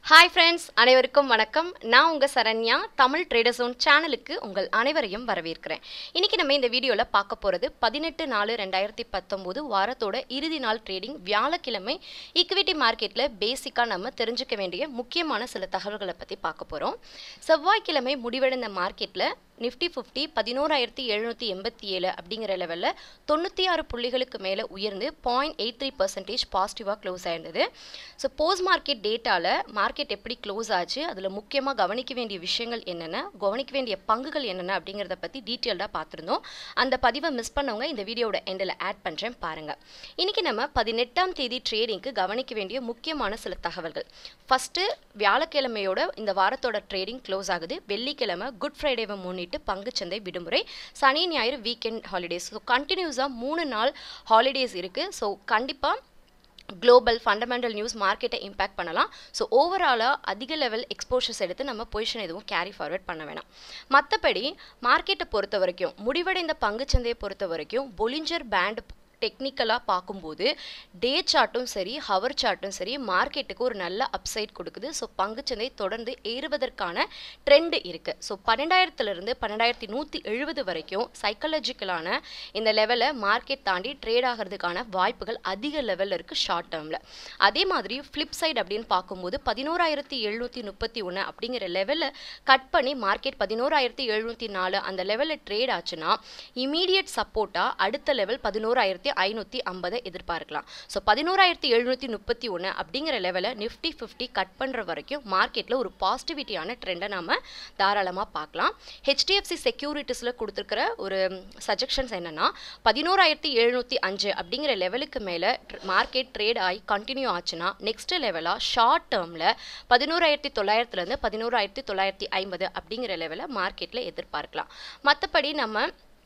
hi friends அனைவருக்கும் வணக்கம் நான் உங்கள் சரண்யா தமிழ் ட்ரேடர் ஜோன் சேனலுக்கு உங்கள் அனைவரையும் வரவேற்கிறேன் இன்றைக்கி நம்ம இந்த வீடியோவில் பார்க்க போகிறது பதினெட்டு நாலு ரெண்டாயிரத்தி பத்தொம்போது வாரத்தோட இறுதி நாள் ட்ரேடிங் வியாழக்கிழமை ஈக்விட்டி மார்க்கெட்டில் பேசிக்காக நம்ம தெரிஞ்சுக்க வேண்டிய முக்கியமான சில தகவல்களை பற்றி பார்க்க போகிறோம் செவ்வாய்க்கிழமை முடிவடைந்த மார்க்கெட்டில் நிஃப்டி ஃபிஃப்டி பதினோராயிரத்தி எழுநூற்றி எண்பத்தி ஏழு அப்படிங்கிற லெவலில் தொண்ணூற்றி ஆறு புள்ளிகளுக்கு மேலே உயர்ந்து பாயிண்ட் எயிட் த்ரீ பர்சன்டேஜ் பாசிட்டிவாக க்ளோஸ் ஆயிருந்தது ஸோ போஸ்ட் மார்க்கெட் டேட்டாவில் மார்க்கெட் எப்படி க்ளோஸ் ஆச்சு அதில் முக்கியமாக கவனிக்க வேண்டிய விஷயங்கள் என்னென்ன கவனிக்க வேண்டிய பங்குகள் என்னென்ன அப்படிங்கிறத பற்றி டீட்டெயில்டாக பார்த்துருந்தோம் அந்த பதிவை மிஸ் பண்ணவங்க இந்த வீடியோட எண்டில் ஆட் பண்ணுறேன் பாருங்கள் இன்றைக்கி நம்ம பதினெட்டாம் தேதி ட்ரேடிங்க்கு கவனிக்க வேண்டிய முக்கியமான சில தகவல்கள் ஃபஸ்ட்டு வியாழக்கிழமையோட இந்த வாரத்தோட ட்ரேடிங் க்ளோஸ் ஆகுது வெள்ளிக்கிழமை குட் ஃப்ரைடேவை முன்னிட்டு பங்குச்சந்தை விடுமுறை சனி ஞாயிறு வீக்கெண்ட் ஹாலிடேஸ் ஸோ கண்டினியூஸாக மூணு நாள் ஹாலிடேஸ் இருக்குது ஸோ கண்டிப்பாக குளோபல் ஃபண்டமெண்டல் நியூஸ் மார்க்கெட்டை இம்பேக்ட் பண்ணலாம் ஸோ ஓவராலாக அதிக லெவல் எக்ஸ்போஷர்ஸ் எடுத்து நம்ம பொசிஷன் எதுவும் கேரி ஃபார்வர்ட் பண்ண வேணாம் மற்றபடி மார்க்கெட்டை பொறுத்த வரைக்கும் முடிவடைந்த பங்குச்சந்தையை பொறுத்த வரைக்கும் பொலிஞ்சர் பேண்ட் டெக்னிக்கலாக பார்க்கும்போது டே சார்ட்டும் சரி ஹவர் சார்ட்டும் சரி மார்க்கெட்டுக்கு ஒரு நல்ல அப்சைட் கொடுக்குது ஸோ பங்குச்சந்தை தொடர்ந்து ஏறுவதற்கான ட்ரெண்டு இருக்குது ஸோ பன்னெண்டாயிரத்துலேருந்து பன்னெண்டாயிரத்தி நூற்றி எழுபது வரைக்கும் சைக்காலஜிக்கலான இந்த லெவலை மார்க்கெட் தாண்டி ட்ரேட் ஆகிறதுக்கான வாய்ப்புகள் அதிக லெவலில் இருக்குது ஷார்ட் டேர்மில் அதே மாதிரி ஃப்ளிப் சைடு அப்படின்னு பார்க்கும்போது பதினோராயிரத்தி எழுநூற்றி முப்பத்தி ஒன்று அப்படிங்கிற லெவலில் கட் பண்ணி மார்க்கெட் பதினோராயிரத்தி எழுநூற்றி நாலு அந்த லெவலில் ட்ரேட் ஆச்சுன்னா இமீடியட் சப்போர்ட்டாக அடுத்த லெவல் பதினோராயிரத்தி ஐநூற்றி ஐம்பதை எதிர்பார்க்கலாம் ஸோ பதினோராயிரத்தி எழுநூற்றி முப்பத்தி ஒன்று அப்படிங்கிற லெவலில் நிஃப்டி ஃபிஃப்டி கட் பண்ணுற வரைக்கும் மார்க்கெட்டில் ஒரு பாசிட்டிவிட்டியான ட்ரெண்டை நம்ம தாராளமாக பார்க்கலாம் ஹெச்டிஎஃப்சி செக்யூரிட்டிஸில் கொடுத்துருக்கிற ஒரு சஜஷன்ஸ் என்னென்னா பதினோராயிரத்தி எழுநூற்றி அஞ்சு அப்படிங்கிற லெவலுக்கு மேலே மார்க்கெட் ட்ரேட் ஆகி கண்டினியூ ஆச்சுன்னா நெக்ஸ்ட் லெவலாக ஷார்ட் டேர்மில் பதினோராயிரத்தி தொள்ளாயிரத்துலேருந்து பதினோராயிரத்தி தொள்ளாயிரத்தி ஐம்பது அப்படிங்கிற லெவலில் மார்க்கெட்டில் எதிர்பார்க்கலாம் மற்றபடி நம்ம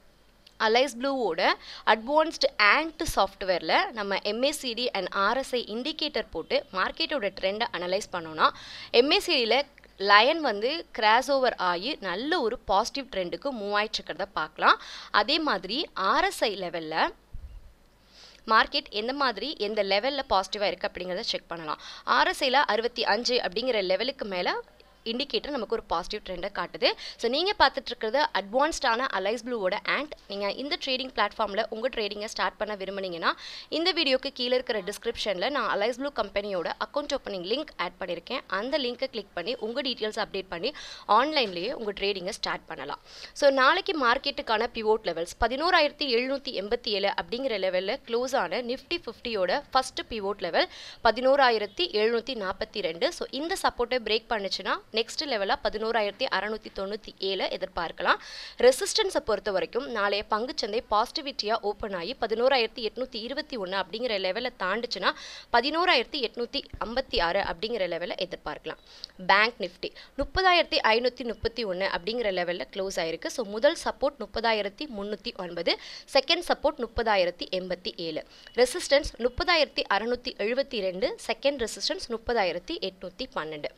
அலைஸ் ப்ளூவோட அட்வான்ஸ்டு ஆண்ட் சாஃப்ட்வேரில் நம்ம எம்ஏசிடி அண்ட் ஆர்எஸ்ஐ இண்டிகேட்டர் போட்டு மார்க்கெட்டோட ட்ரெண்டை அனலைஸ் பண்ணோன்னா எம்ஏசிடியில் லயன் வந்து கிராஸ் ஓவர் ஆகி நல்ல ஒரு பாசிட்டிவ் ட்ரெண்டுக்கு மூவ் ஆயிட்டுருக்கிறத பார்க்கலாம் அதே மாதிரி ஆர்எஸ்ஐ லெவலில் மார்க்கெட் எந்த மாதிரி எந்த லெவலில் பாசிட்டிவாக இருக்குது அப்படிங்கிறத செக் பண்ணலாம் ஆர்எஸ்ஐயில் அறுபத்தி அஞ்சு அப்படிங்கிற லெவலுக்கு மேலே இண்டிகேட்டர் நமக்கு ஒரு பாசிட்டிவ் ட்ரெண்டை காட்டுது ஸோ நீங்கள் பார்த்துட்டு இருக்கிறது அட்வான்ஸ்டான அலைஸ் ப்ளூவோட ஆண்ட் நீங்கள் இந்த ட்ரேடிங் பிளாட்ஃபார்மில் உங்கள் ட்ரேடிங்கை ஸ்டார்ட் பண்ண விரும்புனீங்கன்னா இந்த வீடியோக்கு கீழே இருக்கிற டிஸ்கிரிப்ஷனில் நான் அலைஸ் ப்ளூ கம்பெனியோட அக்கௌண்ட் ஓப்பனிங் லிங்க் ஆட் பண்ணியிருக்கேன் அந்த லிங்க்கை கிளிக் பண்ணி உங்கள் டீட்டெயில்ஸ் அப்டேட் பண்ணி ஆன்லைன்லேயே உங்கள் ட்ரேடிங்கை ஸ்டார்ட் பண்ணலாம் ஸோ நாளைக்கு மார்க்கெட்டுக்கான பிவோட் லெவல்ஸ் பதினோராயிரத்தி எழுநூற்றி எண்பத்தி ஏழு அப்படிங்கிற லெவலில் க்ளோஸ் ஆன நிஃப்டி ஃபிஃப்டியோட ஃபஸ்ட்டு பிவோட் லெவல் பதினோராயிரத்தி எழுநூற்றி நாற்பத்தி ரெண்டு ஸோ இந்த சப்போர்ட்டை பிரேக் பண்ணுச்சுன்னா நெக்ஸ்ட் லெவலாக பதினோராயிரத்தி அறநூற்றி தொண்ணூற்றி ஏழு எதிர்பார்க்கலாம் ரெசிஸ்டன்ஸை பொறுத்த வரைக்கும் நாளைய பங்குச்சந்தை பாசிட்டிவிட்டியாக ஓப்பன் ஆகி பதினோராயிரத்தி எட்நூற்றி இருபத்தி ஒன்று அப்படிங்கிற லெவலை தாண்டுச்சுன்னா பதினோராயிரத்தி எட்நூற்றி ஐம்பத்தி ஆறு அப்படிங்கிற லெவலில் எதிர்பார்க்கலாம் பேங்க் நிஃப்டி முப்பதாயிரத்தி ஐநூற்றி முப்பத்தி ஒன்று அப்படிங்கிற லெவலில் க்ளோஸ் ஆயிருக்கு ஸோ முதல் சப்போர்ட் முப்பதாயிரத்தி முந்நூற்றி ஒன்பது செகண்ட் சப்போர்ட் முப்பதாயிரத்தி எண்பத்தி ஏழு ரெசிஸ்டன்ஸ் முப்பதாயிரத்தி அறநூற்றி எழுபத்தி ரெண்டு செகண்ட் ரெசிஸ்டன்ஸ் முப்பதாயிரத்தி எட்நூற்றி பன்னெண்டு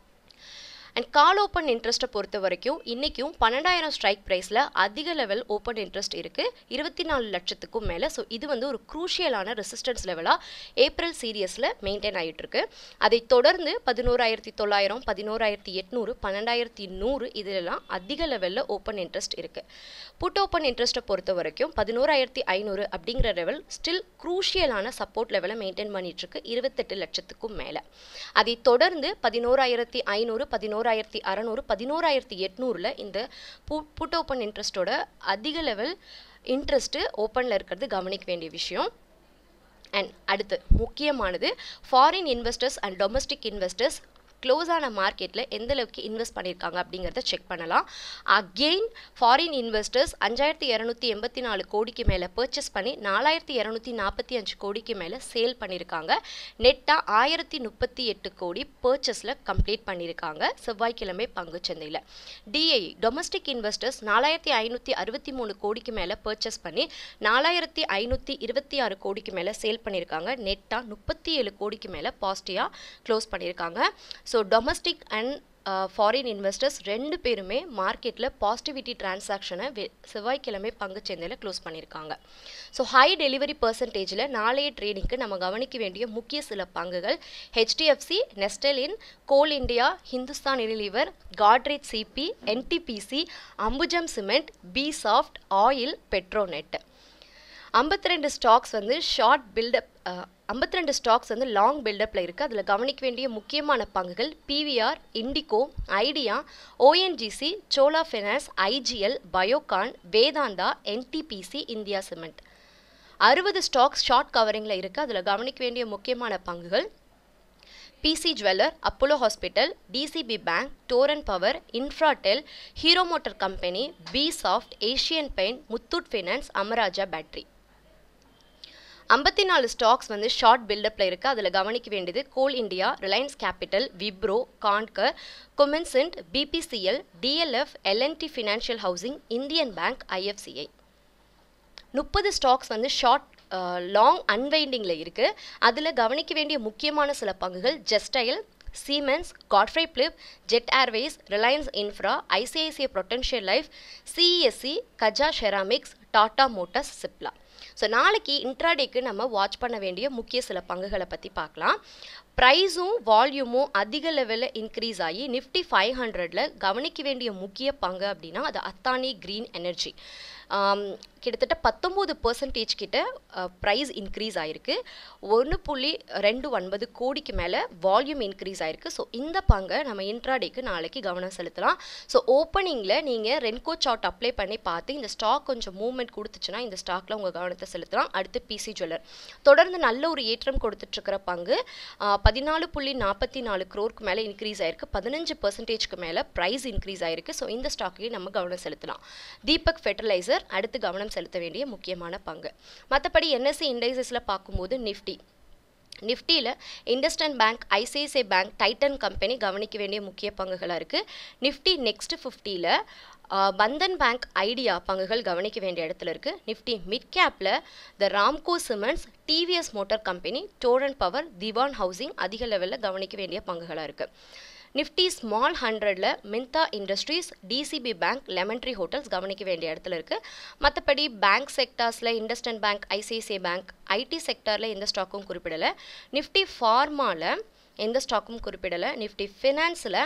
அண்ட் கால் ஓப்பன் இன்ட்ரெஸ்ட்டை பொறுத்த வரைக்கும் இன்றைக்கும் பன்னெண்டாயிரம் ஸ்ட்ரைக் ப்ரைஸில் அதிக லெவல் ஓப்பன் இன்ட்ரெஸ்ட் இருக்குது இருபத்தி நாலு லட்சத்துக்கும் மேலே ஸோ இது வந்து ஒரு குரூஷியலான ரெசிஸ்டன்ஸ் லெவலாக ஏப்ரல் சீரியஸில் மெயின்டைன் ஆகிட்டுருக்கு அதை தொடர்ந்து பதினோராயிரத்தி தொள்ளாயிரம் பதினோராயிரத்தி எட்நூறு பன்னெண்டாயிரத்தி நூறு இதிலெல்லாம் அதிக லெவலில் ஓப்பன் இன்ட்ரெஸ்ட் இருக்குது புட் ஓப்பன் இன்ட்ரெஸ்ட்டை பொறுத்த வரைக்கும் பதினோராயிரத்தி ஐநூறு அப்படிங்கிற லெவல் ஸ்டில் குரூஷியலான சப்போர்ட் லெவலை மெயின்டைன் பண்ணிகிட்ருக்கு இருபத்தெட்டு லட்சத்துக்கும் மேலே அதை தொடர்ந்து பதினோராயிரத்தி ஐநூறு பதினோரு பதினோராயிரத்தி அறநூறு பதினோராயிரத்தி எட்நூறில் இந்த பு புட் ஓப்பன் இன்ட்ரெஸ்ட்டோட அதிக லெவல் இன்ட்ரெஸ்ட்டு ஓப்பனில் இருக்கிறது கவனிக்க வேண்டிய விஷயம் அண்ட் அடுத்து முக்கியமானது foreign investors and domestic investors close ஆன மார்க்கெட்டில் எந்த அளவுக்கு இன்வெஸ்ட் பண்ணியிருக்காங்க அப்படிங்கிறத செக் பண்ணலாம் அகெயின் ஃபாரின் இன்வெஸ்டர்ஸ் அஞ்சாயிரத்தி இரநூத்தி எண்பத்தி நாலு கோடிக்கு மேலே பர்ச்சேஸ் பண்ணி நாலாயிரத்தி இரநூத்தி நாற்பத்தி அஞ்சு கோடிக்கு மேலே சேல் பண்ணியிருக்காங்க நெட்டாக ஆயிரத்தி முப்பத்தி எட்டு கோடி பர்ச்சேஸில் கம்ப்ளீட் பண்ணியிருக்காங்க செவ்வாய்க்கிழமை பங்குச்சந்தையில் டிஐ டொமஸ்டிக் இன்வெஸ்டர்ஸ் நாலாயிரத்தி ஐநூற்றி அறுபத்தி மூணு கோடிக்கு மேலே பர்ச்சேஸ் பண்ணி நாலாயிரத்தி ஐநூற்றி இருபத்தி ஆறு கோடிக்கு மேலே சேல் பண்ணியிருக்காங்க நெட்டாக முப்பத்தி ஏழு கோடிக்கு மேலே பாசிட்டிவாக க்ளோஸ் பண்ணியிருக்காங்க so domestic and foreign investors ரெண்டு பேருமே மார்க்கெட்டில் பாசிட்டிவிட்டி டிரான்சாக்ஷனை செவ்வாய்க்கிழமை பங்கு சந்தையில் க்ளோஸ் பண்ணியிருக்காங்க ஸோ ஹை டெலிவரி பர்சன்டேஜில் நாளைய ட்ரேடிங்க்கு நம்ம கவனிக்க வேண்டிய முக்கிய சில பங்குகள் ஹெச்டிஎஃப்சி நெஸ்டலின் Coal India Hindustan Unilever Godrej CP NTPC Ambuja Cement B Soft Oil Petronet ஐம்பத்தி ரெண்டு ஸ்டாக்ஸ் வந்து ஷார்ட் பில்டப் ஐம்பத்தி ரெண்டு ஸ்டாக்ஸ் வந்து லாங் பில்டப்பில் இருக்குது அதில் கவனிக்க வேண்டிய முக்கியமான பங்குகள் பிவிஆர் இண்டிகோ ஐடியா ஓஎன்ஜிசி சோலா finance IGL Biocon Vedanta NTPC India cement அறுபது ஸ்டாக்ஸ் ஷார்ட் கவரிங்கில் இருக்குது அதில் கவனிக்க வேண்டிய முக்கியமான பங்குகள் PC jeweller Apollo hospital DCB bank டோரன் power Infratel hero motor company B soft Asian paint Muthoot finance Amara Raja battery ஐம்பத்தி நாலு ஸ்டாக்ஸ் வந்து ஷார்ட் பில்டப்பில் இருக்குது அதில் கவனிக்க வேண்டியது Coal India Reliance Capital Wipro Concor கொமென்சென்ட் BPCL DLF L and T Financial Housing Indian Bank IFCI முப்பது stocks வந்து ஷார்ட் லாங் அன்வைண்டிங்கில் இருக்குது அதில் கவனிக்க வேண்டிய முக்கியமான சில பங்குகள் Justdial Siemens Godfrey Phillips Jet Airways Reliance Infra ICICI Prudential Life CESC கஜா Ceramics Tata Motors Cipla so நாளைக்கு இன்ட்ராடேக்கு நம்ம வாட்ச் பண்ண வேண்டிய முக்கிய சில பங்குகளை பற்றி பார்க்கலாம் ப்ரைஸும் வால்யூமும் அதிக லெவலில் இன்க்ரீஸ் ஆகி நிஃப்டி ஃபைவ் ஹண்ட்ரடில் கவனிக்க வேண்டிய முக்கிய பங்கு அப்படின்னா அது அத்தானி க்ரீன் எனர்ஜி கிட்டத்தட்ட பத்தொம்போது பர்சன்டேஜ் கிட்ட ப்ரைஸ் இன்க்ரீஸ் ஆயிருக்கு ஒன்று புள்ளி ரெண்டு ஒன்பது கோடிக்கு மேலே வால்யூம் இன்க்ரீஸ் ஆயிருக்கு ஸோ இந்த பங்கை நம்ம இன்ட்ராடேக்கு நாளைக்கு கவனம் செலுத்தலாம் ஸோ ஓப்பனிங்கில் நீங்கள் ரென்கோ சார்ட் அப்ளை பண்ணி பார்த்து இந்த ஸ்டாக் கொஞ்சம் மூவ்மெண்ட் கொடுத்துச்சுன்னா இந்த ஸ்டாக்கில் உங்கள் கவனத்தை செலுத்தலாம் அடுத்து பிசி ஜுவல்லர் தொடர்ந்து நல்ல ஒரு ஏற்றம் கொடுத்துட்ருக்கிற பங்கு பதினாலு புள்ளி நாற்பத்தி நாலு க்ரோருக்கு மேலே இன்க்ரீஸ் ஆயிருக்கு பதினஞ்சு பர்சன்டேஜ்க்கு மேலே ப்ரைஸ் இன்க்ரீஸ் ஆயிருக்கு ஸோ இந்த ஸ்டாக்கையும் நம்ம கவனம் செலுத்தலாம் தீபக் ஃபெர்டிலைசர் அடுத்து கவனம் செலுத்த வேண்டிய முக்கியமான பங்கு மற்றபடி என்எஸ்சி இண்டைசஸில் பார்க்கும்போது நிஃப்டி நிஃப்டியில் IndusInd Bank ICICI Bank Titan Company கவனிக்க வேண்டிய முக்கிய பங்குகளாக இருக்குது நிஃப்டி நெக்ஸ்ட் ஃபிஃப்டியில் பந்தன் பேங்க் ஐடியா பங்குகள் கவனிக்க வேண்டிய இடத்துல இருக்குது நிஃப்டி மிட் கேப்பில் the Ramco Cements TVS Motor Company Torrent Power Dewan Housing அதிக லெவலில் கவனிக்க வேண்டிய பங்குகளாக இருக்குது நிஃப்டி ஸ்மால் ஹண்ட்ரடில் Minda Industries DCB Bank Lemon Tree Hotels கவனிக்க வேண்டிய இடத்துல இருக்குது மற்றபடி பேங்க் செக்டார்ஸில் IndusInd Bank ICICI Bank IT செக்டாரில் எந்த ஸ்டாக்கும் குறிப்பிடலை நிஃப்டி ஃபார்மாவில் எந்த ஸ்டாக்கும் குறிப்பிடலை நிஃப்டி ஃபினான்ஸில்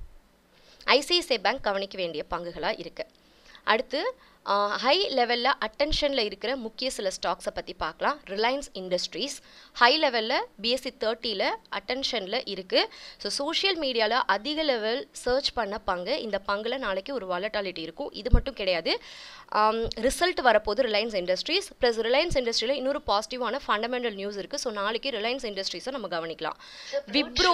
ஐசிஐசிஐ பேங்க் கவனிக்க வேண்டிய பங்குகளாக இருக்குது அடுத்து ஹை லெவலில் அட்டென்ஷனில் இருக்கிற முக்கிய சில ஸ்டாக்ஸை பற்றி பார்க்கலாம் ரிலையன்ஸ் இண்டஸ்ட்ரீஸ் ஹை லெவலில் பிஎஸ்சி தேர்ட்டியில் அட்டென்ஷனில் இருக்குது ஸோ சோஷியல் மீடியாவில் அதிக லெவல் சர்ச் பண்ண பங்கு இந்த பங்கில் நாளைக்கு ஒரு வாலட்டாலிட்டி இருக்கும் இது மட்டும் கிடையாது ரிசல்ட் வரப்போது ரிலையன்ஸ் இண்டஸ்ட்ரீஸ் ப்ளஸ் ரிலையன்ஸ் இண்டஸ்ட்ரியில் இன்னொரு பாசிட்டிவான ஃபண்டமெண்டல் நியூஸ் இருக்குது ஸோ நாளைக்கு ரிலையன்ஸ் இண்டஸ்ட்ரீஸை நம்ம கவனிக்கலாம் விப்ரோ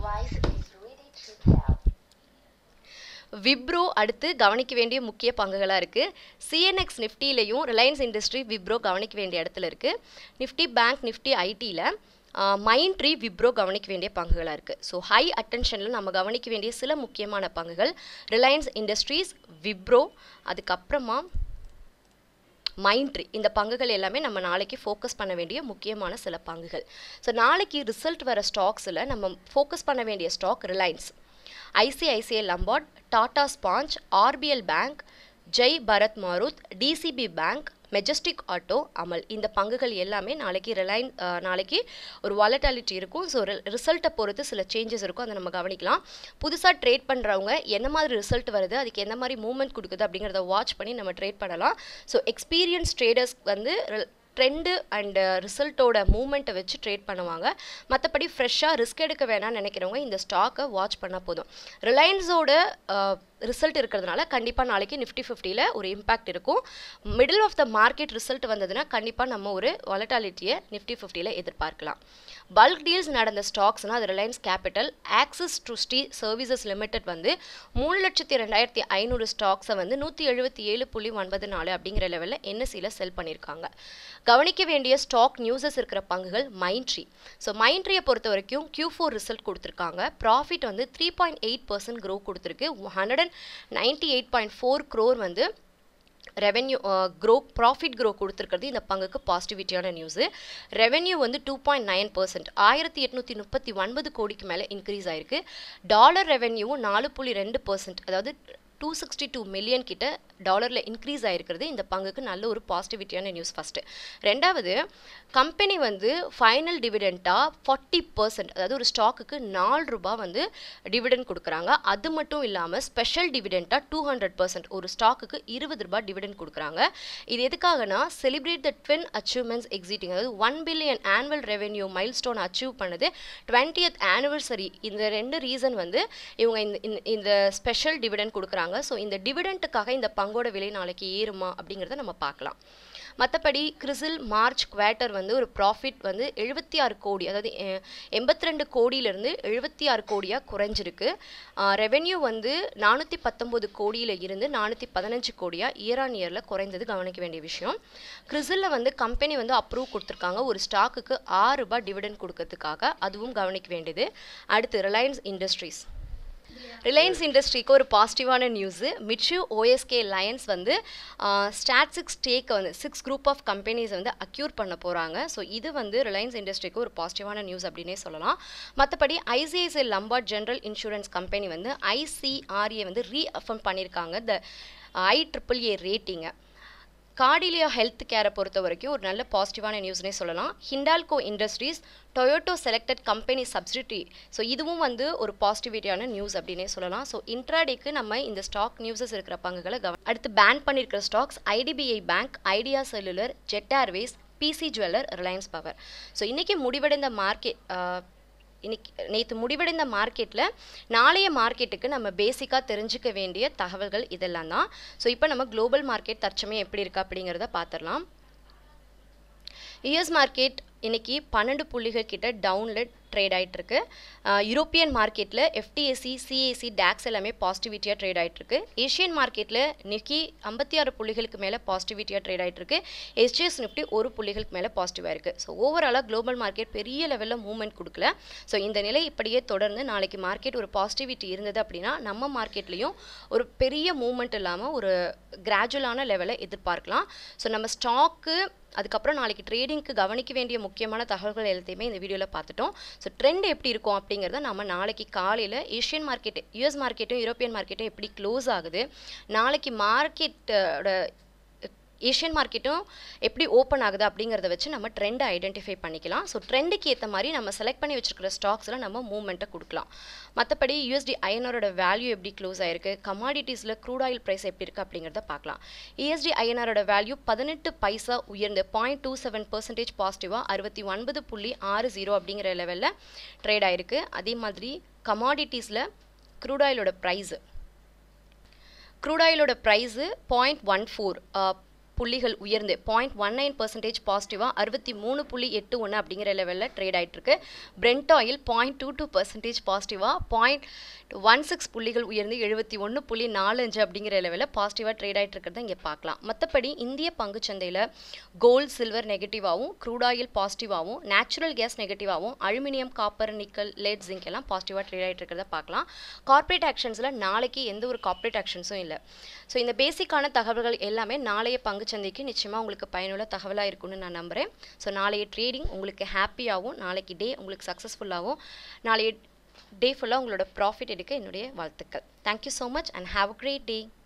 விப்ரோ அடுத்து கவனிக்க வேண்டிய முக்கிய பங்குகளாக இருக்குது சிஎன்எக்ஸ் நிஃப்டிலையும் ரிலையன்ஸ் இண்டஸ்ட்ரி விப்ரோ கவனிக்க வேண்டிய இடத்துல இருக்குது நிஃப்டி பேங்க் நிஃப்டி ஐடியில் மைண்ட் ட்ரீ விப்ரோ கவனிக்க வேண்டிய பங்குகளாக இருக்குது ஸோ ஹை அட்டென்ஷனில் நம்ம கவனிக்க வேண்டிய சில முக்கியமான பங்குகள் ரிலையன்ஸ் இண்டஸ்ட்ரீஸ் விப்ரோ அதுக்கப்புறமா மைண்ட்ரி இந்த பங்குகள் எல்லாமே நம்ம நாளைக்கு ஃபோக்கஸ் பண்ண வேண்டிய முக்கியமான சில பங்குகள் ஸோ நாளைக்கு ரிசல்ட் வர ஸ்டாக்ஸில் நம்ம ஃபோக்கஸ் பண்ண வேண்டிய stock Reliance ICICI Lombard Tata Sponge RBL Bank Jai Bharat Maruti DCB Bank Majestic Auto Amal இந்த பங்குகள் எல்லாமே நாளைக்கு ரிலையன் நாளைக்கு ஒரு வாலட்டாலிட்டி இருக்கும் ஸோ ரிசல்ட்டை பொறுத்து சில சேஞ்சஸ் இருக்கும் அதை நம்ம கவனிக்கலாம் புதுசாக ட்ரேட் பண்ணுறவங்க என்ன மாதிரி ரிசல்ட் வருது அதுக்கு என்ன மாதிரி மூவ்மெண்ட் கொடுக்குது அப்படிங்கிறத வாட்ச் பண்ணி நம்ம ட்ரேட் பண்ணலாம் ஸோ எக்ஸ்பீரியன்ஸ் ட்ரேடர்ஸ் வந்து ட்ரெண்டு அண்டு ரிசல்ட்டோட மூமெண்ட்டை வச்சு ட்ரேட் பண்ணுவாங்க மற்றபடி ஃப்ரெஷ்ஷாக ரிஸ்க் எடுக்க வேணாம்னு நினைக்கிறவங்க இந்த ஸ்டாக்கை வாட்ச் பண்ணால் போதும் ரிலையன்ஸோட ரிசல்ட் இருக்கிறதுனால கண்டிப்பாக நாளைக்கு நிஃப்டி ஃபிஃப்டியில் ஒரு இம்பாக்ட் இருக்கும் middle of the market result வந்ததுன்னா கண்டிப்பாக நம்ம ஒரு வாலட்டாலிட்டியை நிஃப்டி ஃபிஃப்டியில் எதிர்பார்க்கலாம் பல்க் டீல்ஸ் நடந்த ஸ்டாக்ஸ்னால் அது Reliance Capital Axis Trustee Services Limited வந்து மூணு லட்சத்தி ரெண்டாயிரத்தி ஐநூறு ஸ்டாக்ஸை வந்து நூற்றி எழுபத்தி ஏழு புள்ளி ஒன்பது நாலு அப்படிங்கிற லெவலில் என்எஸ்சியில் செல் பண்ணியிருக்காங்க கவனிக்க வேண்டிய ஸ்டாக் நியூஸஸ் இருக்கிற பங்குகள் மைண்ட்ரி ஸோ மைண்ட்ரியை பொறுத்த வரைக்கும் கியூ ஃபோர் ரிசல்ட் கொடுத்துருக்காங்க ப்ராஃபிட் வந்து three point eight percent grow கொடுத்துருக்கு hundred and ninety eight point four crore வந்து ரெவென்யூ க்ரோ ப்ராஃபிட் க்ரோ கொடுத்துருக்கிறது இந்த பங்குக்கு பாசிட்டிவிட்டியான நியூஸு ரெவென்யூ வந்து டூ பாயிண்ட் நைன் பர்சன்ட் ஆயிரத்தி எட்நூற்றி முப்பத்தி ஒன்பது கோடிக்கு மேலே இன்க்ரீஸ் ஆயிருக்கு டாலர் ரெவென்யூவும் நாலு புள்ளி ரெண்டு பர்சன்ட் அதாவது டூ சிக்ஸ்டி டூ மில்லியன் கிட்ட டாலரில் இன்க்ரீஸ் ஆகிருக்கிறது இந்த பங்குக்கு நல்ல ஒரு பாசிட்டிவிட்டியான நியூஸ் ஃபஸ்ட்டு ரெண்டாவது கம்பெனி வந்து ஃபைனல் டிவிடெண்ட்டாக ஃபார்ட்டி பர்சன்ட் அதாவது ஒரு ஸ்டாக்குக்கு நாலு ரூபாய் வந்து டிவிடெண்ட் கொடுக்குறாங்க அது மட்டும் இல்லாமல் ஸ்பெஷல் டிவிடெண்ட்டாக டூ ஹண்ட்ரட் பர்சன்ட் ஒரு ஸ்டாக்குக்கு இருபது ரூபாய் டிவிடெண்ட் கொடுக்குறாங்க இது எதுக்காகனா celebrate the twin achievements exciting அதாவது one billion annual revenue milestone achieve பண்ணது டுவெண்ட்டியத் ஆனிவர்சரி இந்த ரெண்டு ரீசன் வந்து இவங்க இந்த இந்த ஸ்பெஷல் டிவிடெண்ட் கொடுக்குறாங்க ஸோ இந்த டிவிடெண்ட்டுக்காக இந்த பங்கோட விலை நாளைக்கு ஏறுமா அப்படிங்கிறத நம்ம பார்க்கலாம் மற்றபடி கிறிசில் மார்ச் குவார்ட்டர் வந்து ஒரு ப்ராஃபிட் வந்து எழுபத்தி ஆறு கோடி அதாவது எண்பத்தி ரெண்டு கோடியிலேருந்து எழுபத்தி ஆறு கோடியாக குறைஞ்சிருக்கு ரெவென்யூ வந்து நானூற்றி பத்தொம்போது கோடியில் இருந்து நானூற்றி பதினஞ்சு கோடியாக இயர் ஆன் இயரில் குறைந்தது கவனிக்க வேண்டிய விஷயம் கிறிசிலில் வந்து கம்பெனி வந்து அப்ரூவ் கொடுத்துருக்காங்க ஒரு ஸ்டாக்குக்கு ஆறு ரூபாய் டிவிடெண்ட் கொடுக்கறதுக்காக அதுவும் கவனிக்க வேண்டியது அடுத்து ரிலையன்ஸ் இண்டஸ்ட்ரீஸ் ரிலையன்ஸ் இண்டஸ்ட்ரிக்கு ஒரு பாசிட்டிவான நியூஸு மிட்சு ஓஎஸ்கே லயன்ஸ் வந்து ஸ்டாட்சிக்ஸ் ஸ்டேக்கை வந்து சிக்ஸ் குரூப் ஆஃப் கம்பெனிஸ் வந்து அக்யூர் பண்ண போகிறாங்க ஸோ இது வந்து ரிலையன்ஸ் இண்டஸ்ட்ரிக்கு ஒரு பாசிட்டிவான நியூஸ் அப்படின்னே சொல்லலாம் மற்றபடி ICICI Lombard General Insurance Company வந்து ஐசிஆர்ஏ வந்து ரீஅஃபர்ம் பண்ணியிருக்காங்க த ஐ ட்ரிபிள் ஏ ரேட்டிங்கை கார்டிலியா ஹெல்த் கேரை பொறுத்த வரைக்கும் ஒரு நல்ல பாசிட்டிவான நியூஸ்னே சொல்லலாம் Hindalco Industries Toyota selected company subsidy so இதுவும் வந்து ஒரு பாசிட்டிவிட்டியான நியூஸ் அப்படின்னே சொல்லலாம் ஸோ இன்ட்ராடேக்கு நம்ம இந்த ஸ்டாக் நியூஸஸ் இருக்கிற பங்குகளை கவ அடுத்து பேன் பண்ணியிருக்கிற stocks IDBI Bank Idea Cellular Jet Airways PC Jeweller Reliance Power so இன்றைக்கி முடிவடைந்த மார்க்கெட் இன்னைக்கு நேற்று முடிவடைந்த மார்க்கெட்டில் நாளைய மார்க்கெட்டுக்கு நம்ம பேசிக்காக தெரிஞ்சுக்க வேண்டிய தகவல்கள் இதெல்லாம் தான் ஸோ இப்போ நம்ம குளோபல் மார்க்கெட் தற்சமயம் எப்படி இருக்கு அப்படிங்கிறத பார்த்துடலாம் யுஎஸ் மார்க்கெட் இன்னைக்கு பன்னெண்டு புள்ளிகள் கிட்ட டவுனில் ட்ரேட் ஆகிட்டு இருக்கு யூரோப்பியன் மார்க்கெட்டில் எஃப்டிஎஸ்சி சிஏசி டேக்ஸ் எல்லாமே பாசிட்டிவிட்டியாக ட்ரேட் ஆகிட்டு இருக்கு ஏஷியன் மார்க்கெட்டில் நிக்கி ஐம்பத்தி ஆறு புள்ளிகளுக்கு மேலே பாசிட்டிவிட்டியாக ட்ரேட் ஆகிட்டு இருக்கு எஸ்ஜிஎஸ் நிஃப்டி ஒரு புள்ளிகளுக்கு மேலே பாசிட்டிவாக இருக்குது ஸோ ஓவராலாக குளோபல் மார்க்கெட் பெரிய லெவலில் மூவ்மெண்ட் கொடுக்கல ஸோ இந்த நிலை இப்படியே தொடர்ந்து நாளைக்கு மார்க்கெட் ஒரு பாசிட்டிவிட்டி இருந்தது அப்படின்னா நம்ம மார்க்கெட்லேயும் ஒரு பெரிய மூவ்மெண்ட் இல்லாமல் ஒரு கிராஜுவலான லெவலை எதிர்பார்க்கலாம் ஸோ நம்ம ஸ்டாக்கு அதுக்கப்புறம் நாளைக்கு ட்ரேடிங்க்கு கவனிக்க வேண்டிய முக்கியமான தகவல்கள் எல்லாத்தையுமே இந்த வீடியோவில் பார்த்துட்டோம் ஸோ ட்ரெண்ட் எப்படி இருக்கும் அப்படிங்கிறத நம்ம நாளைக்கு காலையில் ஏஷியன் மார்க்கெட் யூஎஸ் மார்க்கெட்டும் யூரோப்பியன் மார்க்கெட்டும் எப்படி க்ளோஸ் ஆகுது நாளைக்கு மார்க்கெட்டோட ஏஷியன் மார்க்கெட்டும் எப்படி ஓப்பன் ஆகுது அப்படிங்கிறத வச்சு நம்ம ட்ரெண்டை ஐடென்டிஃபை பண்ணிக்கலாம் ஸோ ட்ரெண்டுக்கு ஏற்ற மாதிரி நம்ம செலக்ட் பண்ணி வச்சிருக்கிற ஸ்டாக்ஸில் நம்ம மூவ்மெண்ட்டை கொடுக்கலாம் மற்றபடி யூஎஸ்டி ஐஎன்ஆரோட வேல்யூ எப்படி க்ளோஸ் ஆயிருக்கு கமாடிட்டிஸில் க்ரூட் ஆயில் ப்ரைஸ் எப்படி இருக்குது அப்படிங்கிறத பார்க்கலாம் இஎஸ்டி ஐஎன்ஆரோட வேல்யூ பதினெட்டு பைசா உயர்ந்து பாயிண்ட் டூ செவன் பர்சன்டேஜ் பாசிட்டிவாக அறுபத்தி ஒன்பது புள்ளி ஆறு ஜீரோ அப்படிங்கிற லெவலில் ட்ரேட் ஆயிருக்கு அதே மாதிரி கமாடிட்டிஸில் க்ரூட் ஆயிலோட ப்ரைஸு க்ரூட் ஆயிலோட ப்ரைஸு பாயிண்ட் ஒன் ஃபோர் புள்ளிகள் உயர்ந்து பாயிண்ட் ஒன் நைன் பர்சன்டேஜ் பாசிட்டிவாக அறுபத்தி மூணு புள்ளி எட்டு ஒன்று அப்படிங்கிற லெவலில் ட்ரேட் ஆகிட்டுருக்கு Brent oil point two two percentage பாசிட்டிவாக பாயிண்ட் ஒன் சிக்ஸ் புள்ளிகள் உயர்ந்து எழுபத்தி ஒன்று புள்ளி நாலஞ்சு அப்படிங்கிற லெவலில் பாசிட்டிவாக ட்ரேட் ஆகிட்டு இருக்கிறத இங்கே பார்க்கலாம் மற்றபடி இந்திய பங்குச்சந்தையில் கோல்டு சில்வர் நெகட்டிவாகவும் க்ரூட் ஆயில் பாசிட்டிவாகவும் நேச்சுரல் கேஸ் நெகட்டிவாகவும் aluminium copper nickel lead zinc எல்லாம் பாசிட்டிவாக ட்ரேட் ஆகிட்டு இருக்கிறத பார்க்கலாம் கார்ப்பரேட் ஆக்ஷன்ஸில் நாளைக்கு எந்த ஒரு கார்ப்பரேட் ஆக்ஷன்ஸும் இல்லை ஸோ இந்த பேசிக்கான தகவல்கள் எல்லாமே நாளைய பங்குச்சந்தைக்கு நிச்சயமாக உங்களுக்கு பயனுள்ள தகவலாக இருக்கும்னு நான் நம்புகிறேன் ஸோ நாளைய ட்ரேடிங் உங்களுக்கு ஹாப்பியாகவும் நாளைக்கு டே உங்களுக்கு சக்ஸஸ்ஃபுல்லாகவும் நாளைய டே ஃபுல்லாக உங்களோட ப்ராஃபிட் எடுக்க என்னுடைய வாழ்த்துக்கள் thank you so much and have a great day